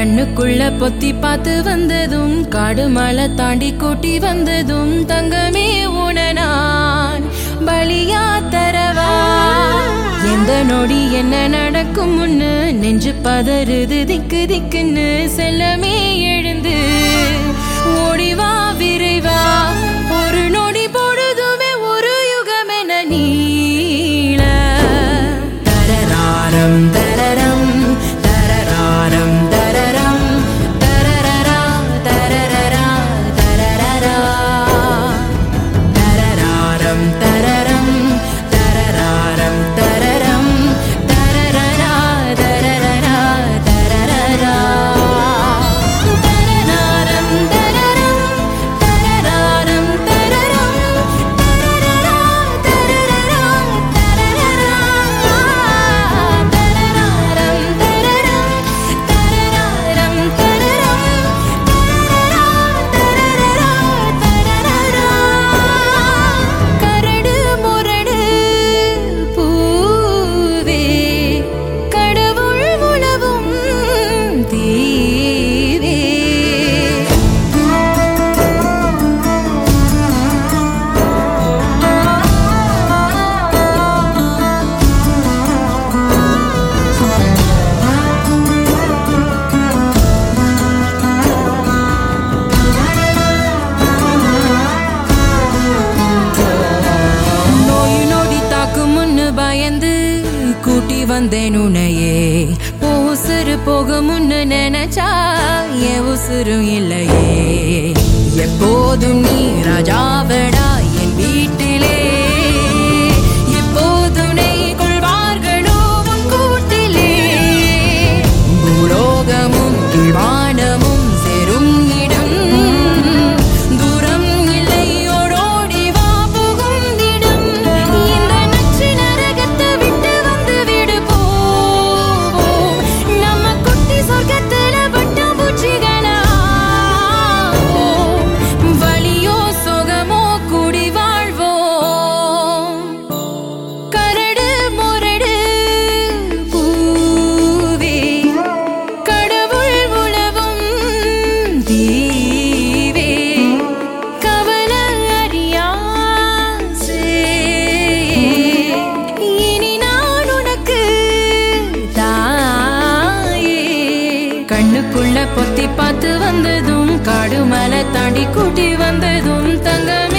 கண்ணுக்குள்ள பொத்தி பார்த்து வந்ததும் காடு மலை தாண்டி கூட்டி வந்ததும் தங்கமே உன நான் பலியா தரவா எந்த நொடி என்ன நடக்கும் முன்னு நெஞ்சு பதறுது திக்கு திக்குன்னு செல்லமே எழுந்து ஓடிவா விரைவா ஒரு நொடி பொழுதுமே ஒரு யுகமென நீள தரராரம் தரரம் தரராரம் தரரம் தரரரா தரரரா தரரரா தரராரம் தரரம் தரராரம் தரரம் தரரரா தரரரா தரரரா தரராரம் தரரம் தரராரம் தரரம் தரரரா தரரரா தரரரா தரராரம் தரரம் தரராரம் தரரம் கரடு முரடு பூவே கடவுள் உணவும் தீவே நோய் நொடி தாக்கும் முன்னு பயந்து கூட்டி வந்தேன் உன்னையே உன் உசுறு போக முன்னு நினைச்சா என் உசுரும் இல்லையே எப்போதும் நீ ராஜாவடா என் வீட்டிலே எப்போதும் நெய் கொள்வார்களோ உன் கூட்டிலே பூலோகமும் வானமும் சேரும் இடம் தூரம் இல்லை ஓடோடி வா புகுந்திடம் இந்த நச்சு நரகத்தை விட்டு வந்து விடு போவோம் நம்ம குட்டி சொர்க்கத்துல பட்டாம்பூச்சிகளா வலியோ சுகமோ கூடி வாழ்வோம் கரடு முரடு பூவே கடவுள் உழவும் தீவே கவல அறியாசே இனி நான் உனக்கு தாயே கண்ணுக்குள்ள பொத்தி பார்த்து வந்ததும் காடு மலை தாண்டி கூட்டி வந்ததும் தங்கமே